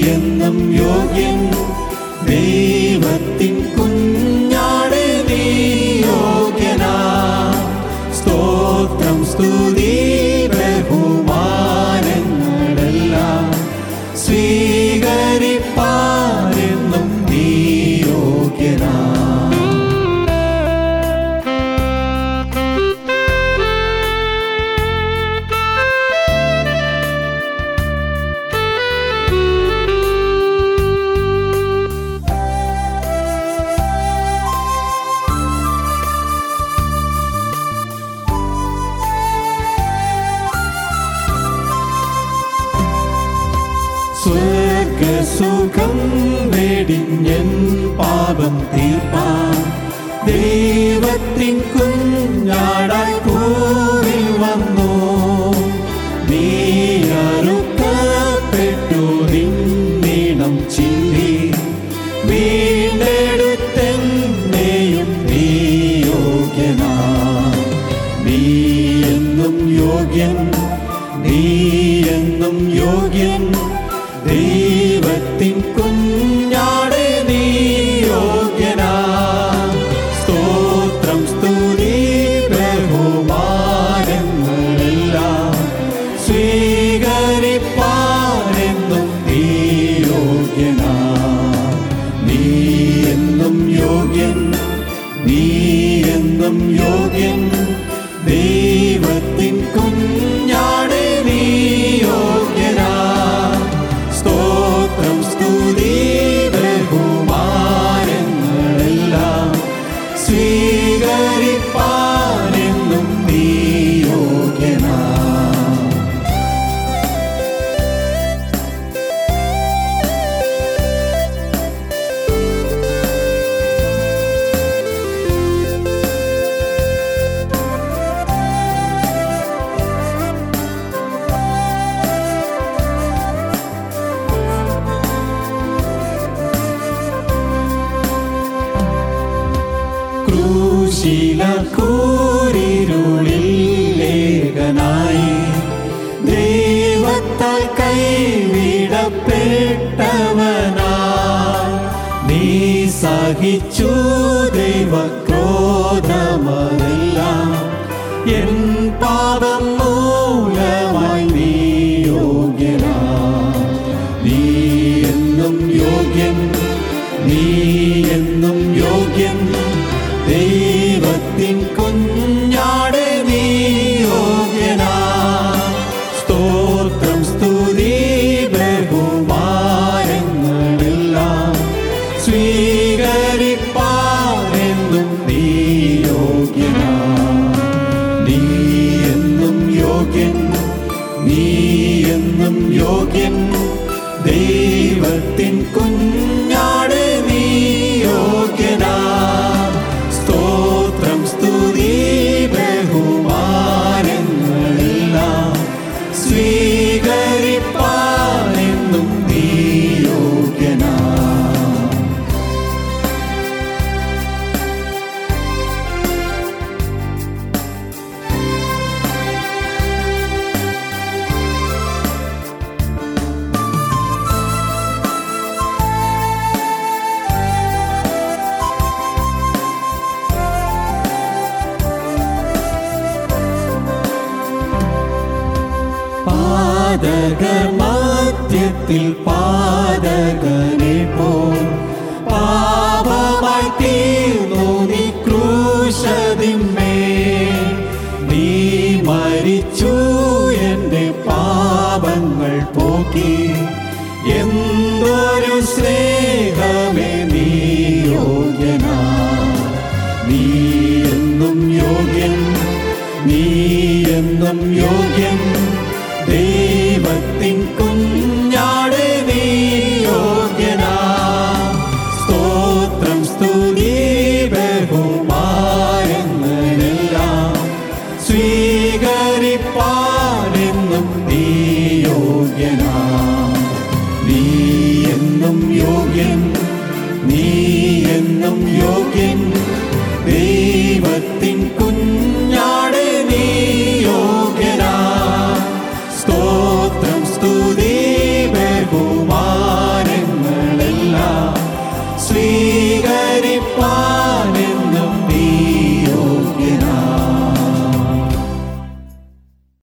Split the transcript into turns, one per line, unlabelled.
എന്നും യോഗ്യൻ ദൈവത്തിൻ കുഞ്ഞാടെ നീ യോഗ്യനാ സ്തോത്രം സ്തുതി ബഹുമാനങ്ങളെല്ലാം സ്വീകരിപ്പാരെന്നും നീ യോഗ്യനാ സ്വർഗസുഖം വെടിഞ്ഞൻ പാപം തീർപ്പാൻ ദൈവത്തിൻ കുഞ്ഞാടായി പൂവിൽ വന്നു നീ അറുക്കപ്പെട്ടു നിന്നീണം ചിന്തി വീണ്ടെടുത്തെന്നെയും നീ യോഗ്യനാ നീ എന്നും യോഗ്യൻ നീ എന്നും യോഗ്യൻ ദൈവത്തിൻ കുഞ്ഞാടെ നീ യോഗ്യനാ സ്തോത്രം സ്തുതി ബഹുമാനങ്ങളെല്ലാം സ്വീകരിപ്പാനെന്നും നീ യോഗ്യനാ നീ എന്നും യോഗ്യൻ നീ എന്നും യോഗ്യൻ ദൈവത്തിൻ കുഞ്ഞാടെ നീ യോഗ്യനാ സ്തോത്രം സ്തുതി ബഹുമാനങ്ങളെല്ലാം സ്വീകരിപ്പാനെന്നും നീ യോഗ്യനാ ക്രൂശില കൂരിരുളിൽ ലേഖനായി ദൈവത്താൽ കൈവിടപ്പെട്ടവനാ നീ സഹിച്ചു ദൈവക്രോധമതെല്ലാം എൻ പാപം മൂലമായി നീ യോഗ്യനാ നീ എന്നും യോഗ്യൻ നീ എന്നും യോഗ്യൻ ദൈവത്തിൻ കുഞ്ഞാടെ നീ യോഗ്യനാ സ്തോത്രം സ്തുതി ബഹുമാനങ്ങളെല്ലാം സ്വീകരിപ്പാനെന്നും നീ യോഗ്യനാ നീ എന്നും യോഗ്യൻ നീ എന്നും യോഗ്യൻ ദൈവത്തിൻ കുഞ്ഞാടെ നീ യോഗ്യനാ സ്തോത്രം സ്തുതി ബഹുമാനങ്ങളെല്ലാം സ്വീകരിപ്പാനെന്നും നീ യോഗ്യനാ പാതകർ മധ്യത്തിൽ പാതകനെ പോ പാപമായി തീർന്നു നീ ക്രൂശതിന്മേ നീ മരിച്ചു എൻ്റെ പാപങ്ങൾ പോക്കി എന്തൊരു സ്നേഹമേ നീ യോഗ്യനാ നീ എന്നും യോഗ്യൻ നീ എന്നും യോഗ്യൻ ദൈവത്തിൻ കുഞ്ഞാടെ നീ യോഗ്യനാ സ്തോത്രം സ്തുതി ബഹുമാനങ്ങളെല്ലാം സ്വീകരിപ്പാനെന്നും നീ യോഗ്യനാ നീ എന്നും യോഗ്യൻ നീ എന്നും യോഗ്യൻ ദൈവത്തിൻ കുഞ്ഞാടെ നീ യോഗ്യനാ സ്തോത്രം സ്തുതി ആദരിപ്പാൻ